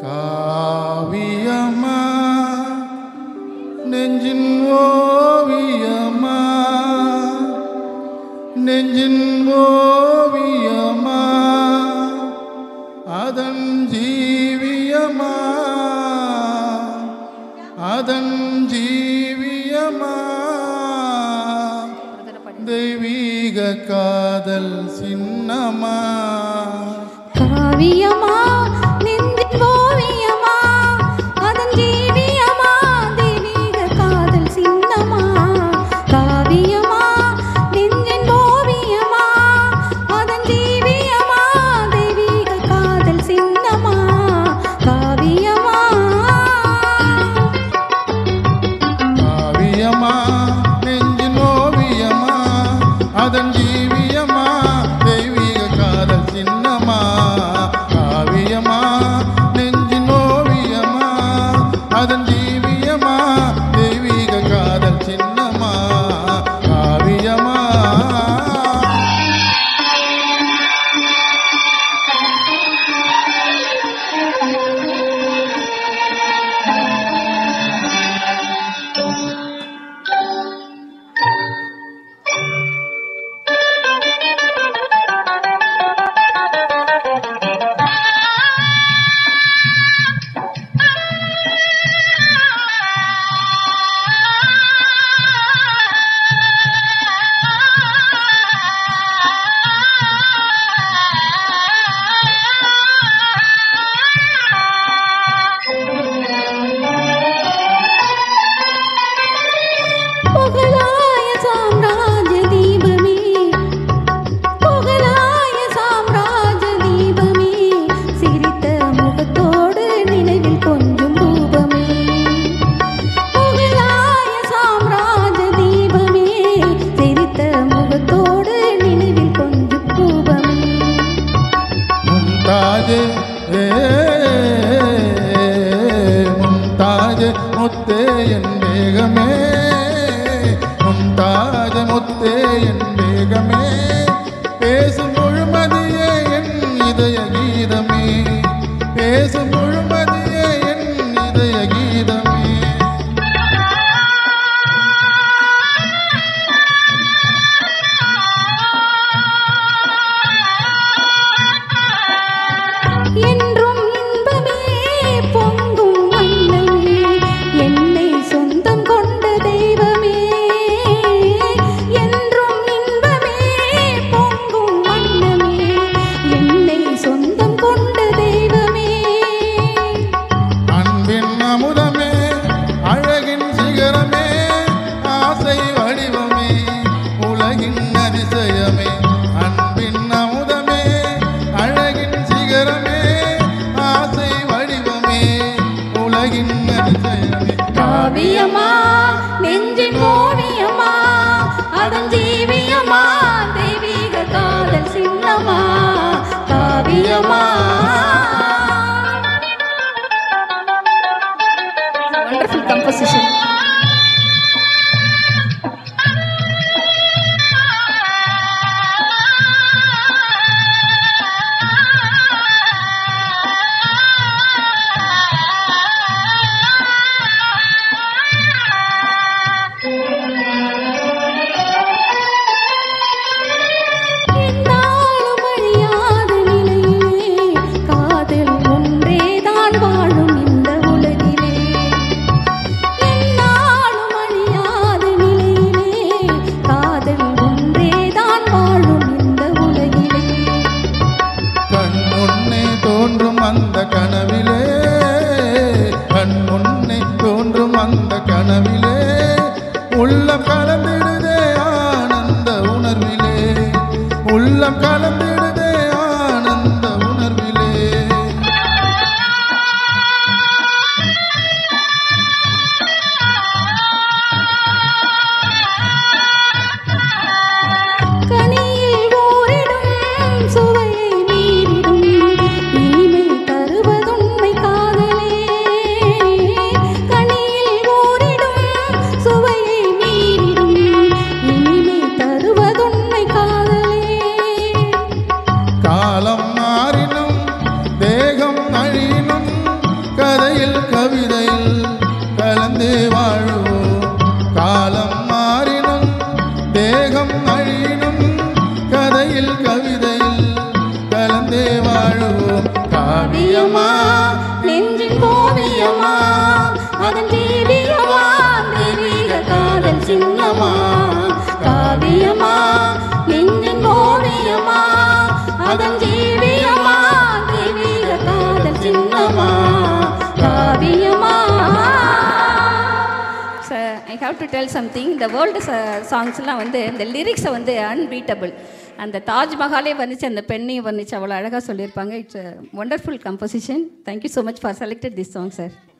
காவியமா நெஞ்சின் ஓவியமா நெஞ்சின் ஓவியமா அதன் ஜீவியமா அதன் ஜீவியமா தெய்வீக காதல் சின்னமா காவியமா நெஞ்சின் ஓவியமா அதன் ஜீவியமா தெய்வீக காதல் சின்னமா காவியமா நெஞ்சின் ஓவியமா அதன் ஜீவியமா தெய்வீக காதல் சின்னமா காவியமா காவியமா நெஞ்சின் ஓவியமா அதன் ஜீவியமா தெய்வீக காதல் சின்னமா காவியமா கவிதையில் கவிதையில் கலந்தே வாழுவோம் காவியமா நெஞ்சின் ஓவியமா அதன் ஜீவியமா தெய்வீக காதல் சின்னமா காவியமா நெஞ்சின் ஓவியமா அதன் ஜீவியமா தெய்வீக காதல் சின்னமா காவியமா sir I have to tell something இந்த வேர்ல்டு சாங்ஸ்லாம் வந்து இந்த லிரிக்ஸை வந்து அன்பீட்டபிள் அந்த தாஜ்மஹாலே வந்துச்சு அந்த பெண்ணையும் வந்துச்சு அவ்வளோ அழகாக சொல்லியிருப்பாங்க it's wonderful composition thank you so much for selected this song sir